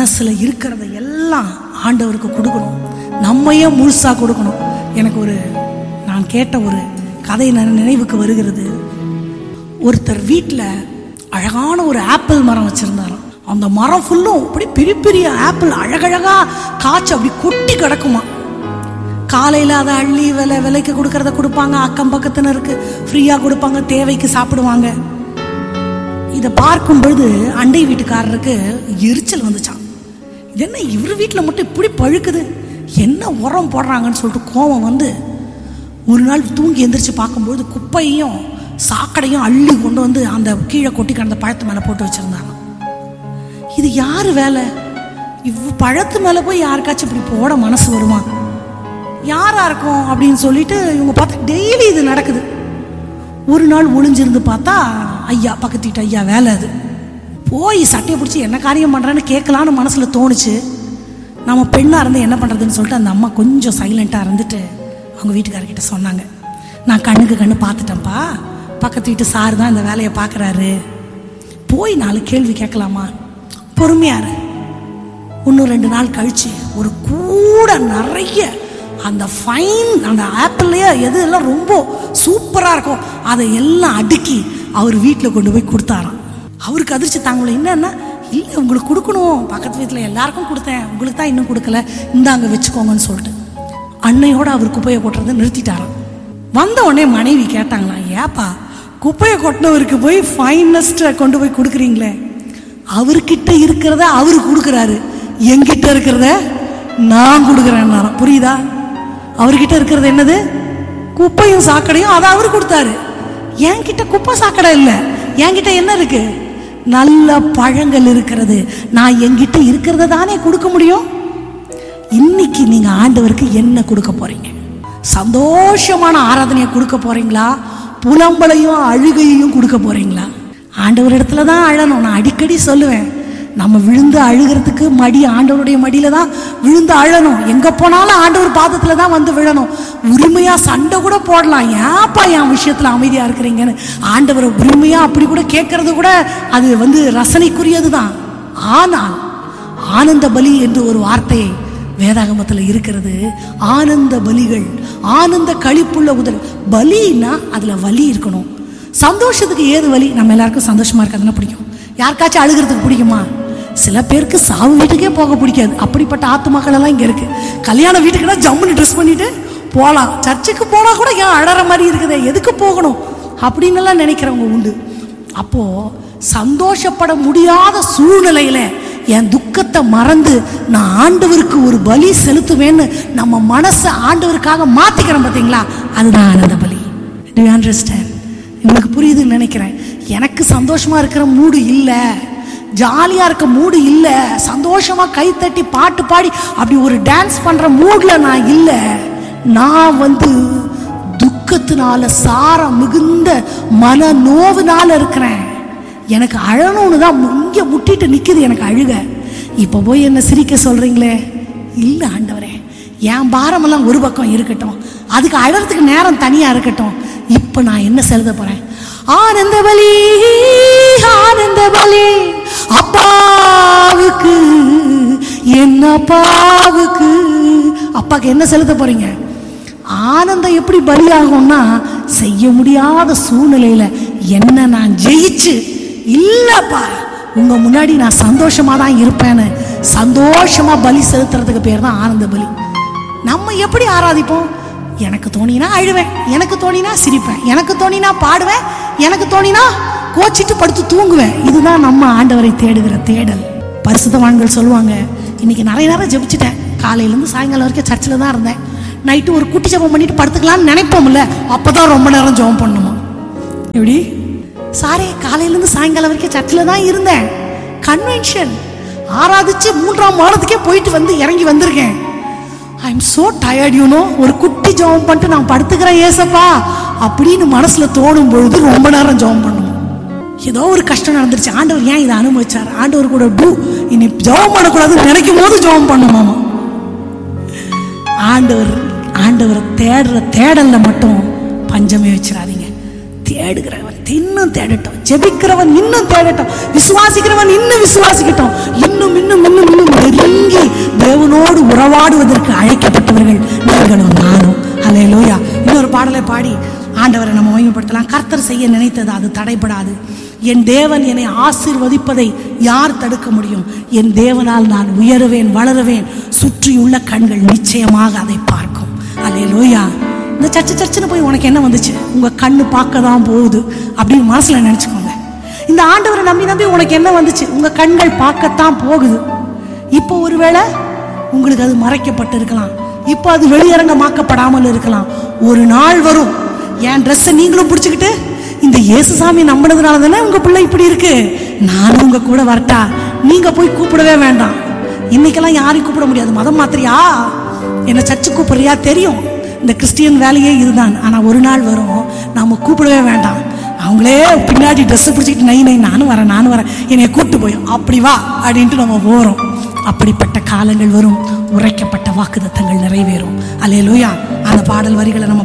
மனசுல இருக்கிறத எல்லாம் ஆண்டவருக்கு கொடுக்கணும் நம்மையே முழுசா கொடுக்கணும் எனக்கு ஒரு நான் கேட்ட ஒரு கதை நன- நினைவுக்கு வருகிறது ஒருத்தர் வீட்டில் அழகான ஒரு ஆப்பிள் மரம் வச்சிருந்தாராம் அந்த மரம் ஃபுல்லும் அப்படி பெரிய பெரிய ஆப்பிள் அழகழகா காய்ச்சி அப்படி கொட்டி கிடக்குமா காலையில் அதை அள்ளி விலை விலைக்கு கொடுக்கறத கொடுப்பாங்க அக்கம் பக்கத்தினருக்கு ஃப்ரீயாக கொடுப்பாங்க தேவைக்கு சாப்பிடுவாங்க இதை பார்க்கும் பொழுது அண்டை வீட்டுக்காரருக்கு எரிச்சல் வந்துச்சான் இது என்ன இவர் வீட்டில் மட்டும் இப்படி பழுக்குது என்ன உரம் போடுறாங்கன்னு சொல்லிட்டு கோவம் வந்து ஒரு நாள் தூங்கி எந்திரிச்சு பார்க்கும்பொழுது குப்பையும் சாக்கடையும் அள்ளி கொண்டு வந்து அந்த கீழே கொட்டி கிடந்த பழத்து மேலே போட்டு வச்சிருந்தாங்க இது யார் வேலை இவ் பழத்து மேலே போய் யாருக்காச்சும் இப்படி போட மனசு வருமா யாரா இருக்கும் அப்படின்னு சொல்லிட்டு இவங்க பார்த்தா டெய்லி இது நடக்குது ஒரு நாள் ஒளிஞ்சிருந்து பார்த்தா ஐயா பக்கத்து வீட்டு ஐயா வேலை அது போய் சட்டையை பிடிச்சி என்ன காரியம் பண்ணுறேன்னு கேட்கலான்னு மனசில் தோணுச்சு நம்ம பெண்ணாக இருந்து என்ன பண்ணுறதுன்னு சொல்லிட்டு அந்த அம்மா கொஞ்சம் சைலண்ட்டாக இருந்துட்டு அவங்க வீட்டுக்காரர்கிட்ட சொன்னாங்க நான் கண்ணுக்கு கண்ணு பார்த்துட்டேன்ப்பா பக்கத்து வீட்டு சார் தான் இந்த வேலையை பார்க்குறாரு போய் நாலு கேள்வி கேட்கலாமா பொறுமையாரு இன்னும் ரெண்டு நாள் கழிச்சு ஒரு கூட நிறைய அந்த ஃபைன் அந்த ஆப்பிள்லயே எது எல்லாம் ரொம்ப சூப்பராக இருக்கும் அதை எல்லாம் அடுக்கி அவர் வீட்டில் கொண்டு போய் கொடுத்தாராம் அவருக்கு அதிர்ச்சி தாங்கள என்னன்னா இல்லை உங்களுக்கு கொடுக்கணும் பக்கத்து வீட்டில் எல்லாருக்கும் கொடுத்தேன் உங்களுக்கு தான் இன்னும் கொடுக்கல இந்தாங்க வச்சுக்கோங்கன்னு சொல்லிட்டு அன்னையோட அவர் குப்பையை கொட்டுறதை நிறுத்திட்டாராம் வந்த உடனே மனைவி கேட்டாங்களாம் ஏப்பா குப்பையை கொட்டினவருக்கு போய் ஃபைனஸ்ட்டை கொண்டு போய் கொடுக்குறீங்களே அவர்கிட்ட இருக்கிறத அவரு கொடுக்குறாரு என்கிட்ட இருக்கிறத நான் கொடுக்குறேன் புரியுதா அவர்கிட்ட இருக்கிறது என்னது குப்பையும் சாக்கடையும் அதை அவர் கொடுத்தாரு என்கிட்ட குப்பை சாக்கடை இல்லை என்கிட்ட என்ன இருக்கு நல்ல பழங்கள் இருக்கிறது நான் என்கிட்ட இருக்கிறத தானே கொடுக்க முடியும் இன்னைக்கு நீங்க ஆண்டவருக்கு என்ன கொடுக்க போறீங்க சந்தோஷமான ஆராதனையை கொடுக்க போறீங்களா புலம்பலையும் அழுகையையும் கொடுக்க போறீங்களா ஆண்டவர் இடத்துல தான் அழணும் நான் அடிக்கடி சொல்லுவேன் நம்ம விழுந்து அழுகிறதுக்கு மடி ஆண்டவருடைய மடியில தான் விழுந்து அழணும் எங்க போனாலும் ஆண்டவர் பாதத்துல தான் வந்து விழணும் உரிமையா சண்டை கூட போடலாம் ஏன்ப்பா என் விஷயத்துல அமைதியா இருக்கிறீங்கன்னு ஆண்டவரை உரிமையா அப்படி கூட கேட்கறது கூட அது வந்து ரசனைக்குரியது தான் ஆனால் ஆனந்த பலி என்று ஒரு வார்த்தை வேதாகமத்தில் இருக்கிறது ஆனந்த பலிகள் ஆனந்த களிப்புள்ள உதல் பலின்னா அதுல வலி இருக்கணும் சந்தோஷத்துக்கு ஏது வலி நம்ம எல்லாருக்கும் சந்தோஷமா இருக்கிறதுனா பிடிக்கும் யாருக்காச்சும் அழுகிறதுக்கு பிடிக்குமா சில பேருக்கு சாவு வீட்டுக்கே போக பிடிக்காது அப்படிப்பட்ட ஆத்துமாக்கள் எல்லாம் இங்க இருக்கு கல்யாண வீட்டுக்குன்னா ஜம்முன்னு ட்ரெஸ் பண்ணிட்டு போகலாம் சர்ச்சுக்கு போனா கூட ஏன் அழற மாதிரி இருக்குதே எதுக்கு போகணும் அப்படின்னு எல்லாம் நினைக்கிறவங்க உண்டு அப்போ சந்தோஷப்பட முடியாத சூழ்நிலையில என் துக்கத்தை மறந்து நான் ஆண்டவருக்கு ஒரு பலி செலுத்துவேன்னு நம்ம மனசை ஆண்டவருக்காக மாத்திக்கிறோம் பார்த்தீங்களா அதுதான் ஆனந்த பலி டு அண்டர்ஸ்டாண்ட் உங்களுக்கு புரியுதுன்னு நினைக்கிறேன் எனக்கு சந்தோஷமா இருக்கிற மூடு இல்லை ஜாலியா இருக்க மூடு இல்லை சந்தோஷமா கைத்தட்டி பாட்டு பாடி அப்படி ஒரு டான்ஸ் பண்ற மூட்ல நான் இல்லை நான் வந்து துக்கத்தினால சாரம் மிகுந்த மன நோவுனால இருக்கிறேன் எனக்கு அழணும்னு தான் இங்க முட்டிட்டு நிக்குது எனக்கு அழுக இப்ப போய் என்ன சிரிக்க சொல்றீங்களே இல்ல ஆண்டவரே என் பாரமெல்லாம் ஒரு பக்கம் இருக்கட்டும் அதுக்கு அழறதுக்கு நேரம் தனியா இருக்கட்டும் இப்ப நான் என்ன செலுத்த போறேன் ஆனந்த பலி ஆனந்த பலி அப்பாவுக்கு என்ன அப்பாவுக்கு அப்பாக்கு என்ன செலுத்த போறீங்க ஆனந்தம் எப்படி பலியாகும்னா செய்ய முடியாத சூழ்நிலையில என்ன நான் ஜெயிச்சு இல்லப்பா உங்க முன்னாடி நான் சந்தோஷமா தான் இருப்பேன்னு சந்தோஷமா பலி செலுத்துறதுக்கு பேர் தான் ஆனந்த பலி நம்ம எப்படி ஆராதிப்போம் எனக்கு தோணினா அழுவேன் எனக்கு தோணினா சிரிப்பேன் எனக்கு தோணினா பாடுவேன் எனக்கு தோணினா கோச்சிட்டு படுத்து தூங்குவேன் இதுதான் நம்ம ஆண்டவரை தேடுகிற தேடல் பரிசுத்தவான்கள் சொல்லுவாங்க இன்னைக்கு நிறைய நேரம் ஜெபிச்சிட்டேன் காலையிலேருந்து சாயங்காலம் வரைக்கும் சர்ச்சில் தான் இருந்தேன் நைட்டு ஒரு குட்டி ஜெபம் பண்ணிட்டு படுத்துக்கலாம்னு நினைப்போம்ல அப்பதான் ரொம்ப நேரம் ஜெபம் பண்ணணுமா எப்படி சாரே காலையிலேருந்து சாயங்காலம் வரைக்கும் சர்ச்சில் தான் இருந்தேன் கன்வென்ஷன் ஆராதிச்சு மூன்றாம் வாரத்துக்கே போயிட்டு வந்து இறங்கி வந்திருக்கேன் I am so tired you know ஒரு குட்டி ஜெபம் பண்ணிட்டு நான் படுத்துக்கிறேன் ஏசப்பா அப்படின்னு மனசுல தோணும் பொழுது ரொம்ப நேரம் ஜெபம் பண்ணணும் ஏதோ ஒரு கஷ்டம் நடந்துருச்சு ஆண்டவர் ஏன் இதை அனுபவிச்சார் ஆண்டவர் கூட டூ இனி ஜெபம் பண்ணக்கூடாதுன்னு நினைக்கும் போது ஜெபம் பண்ணுமாமா ஆண்டவர் ஆண்டவரை தேடுற தேடல்ல மட்டும் பஞ்சமே வச்சிடாதீங்க தேடுகிறவன் இன்னும் தேடட்டும் ஜெபிக்கிறவன் இன்னும் தேடட்டும் விசுவாசிக்கிறவன் இன்னும் விசுவாசிக்கட்டும் இன்னும் இன்னும் இன்னும் இன்னும் பார்க்கலாம் கர்த்தர் செய்ய நினைத்தது அது தடைபடாது என் தேவன் என்னை ஆசீர்வதிப்பதை யார் தடுக்க முடியும் என் தேவனால் நான் உயருவேன் வளருவேன் சுற்றியுள்ள கண்கள் நிச்சயமாக அதை பார்க்கும் அல்லேலூயா இந்த சர்ச்சு சர்ச்சுன்னு போய் உனக்கு என்ன வந்துச்சு உங்க கண்ணு பார்க்க தான் போகுது அப்படின்னு மனசுல நினைச்சுக்கோங்க இந்த ஆண்டவரை நம்பி நம்பி உனக்கு என்ன வந்துச்சு உங்க கண்கள் பார்க்கத்தான் போகுது இப்போ ஒருவேளை உங்களுக்கு அது மறைக்கப்பட்டு இருக்கலாம் இப்போ அது வெளியரங்கமாக்கப்படாமல் இருக்கலாம் ஒரு நாள் வரும் என் ட்ரெஸ்ஸை நீங்களும் பிடிச்சிக்கிட்டு இந்த இயேசுசாமி நம்பினதுனால தானே உங்க பிள்ளை இப்படி இருக்கு நானும் உங்க கூட வரட்டா நீங்க போய் கூப்பிடவே வேண்டாம் இன்னைக்கெல்லாம் யாரையும் கூப்பிட முடியாது மதம் மாத்திரியா என்ன சர்ச்சு கூப்பிடுறியா தெரியும் இந்த கிறிஸ்டியன் வேலையே இதுதான் ஆனா ஒரு நாள் வரும் நாம கூப்பிடவே வேண்டாம் அவங்களே பின்னாடி ட்ரெஸ் பிடிச்சிக்கிட்டு நை நை நானும் வரேன் நானும் வரேன் என்னைய கூப்பிட்டு போய் அப்படி வா அப்படின்ட்டு நம்ம போறோம் அப்படிப்பட்ட காலங்கள் வரும் உரைக்கப்பட்ட வாக்குத்தத்தங்கள் நிறைவேறும் அல்லேலூயா அந்த பாடல் வரிகளை நம்ம